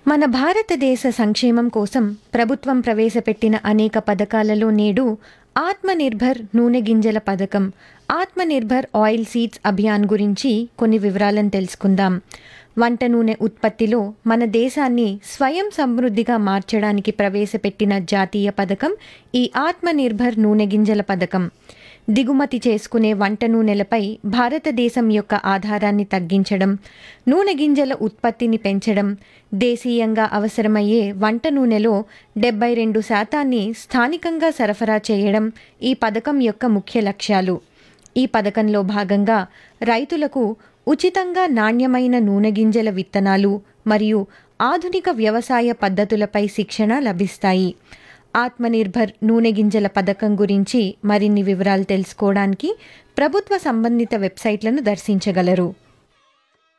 మన భారతదేశ సంక్షేమం కోసం ప్రభుత్వం ప్రవేశపెట్టిన అనేక పథకాలలో నేడు ఆత్మనిర్భర్ నూనె గింజల పథకం ఆత్మనిర్భర్ ఆయిల్ సీడ్స్ అభియాన్ గురించి కొన్ని వివరాలను తెలుసుకుందాం వంట నూనె ఉత్పత్తిలో మన దేశాన్ని స్వయం సమృద్ధిగా మార్చడానికి ప్రవేశపెట్టిన జాతీయ పథకం ఈ ఆత్మనిర్భర్ నూనె గింజల పథకం దిగుమతి చేసుకునే వంట నూనెలపై భారతదేశం యొక్క ఆధారాన్ని తగ్గించడం నూనె గింజల ఉత్పత్తిని పెంచడం దేశీయంగా అవసరమయ్యే వంట నూనెలో డెబ్బై రెండు శాతాన్ని స్థానికంగా సరఫరా చేయడం ఈ పథకం యొక్క ముఖ్య లక్ష్యాలు ఈ పథకంలో భాగంగా రైతులకు ఉచితంగా నాణ్యమైన నూనె గింజల విత్తనాలు మరియు ఆధునిక వ్యవసాయ పద్ధతులపై శిక్షణ లభిస్తాయి ఆత్మనిర్భర్ నూనె గింజల పథకం గురించి మరిన్ని వివరాలు తెలుసుకోవడానికి ప్రభుత్వ సంబంధిత వెబ్సైట్లను దర్శించగలరు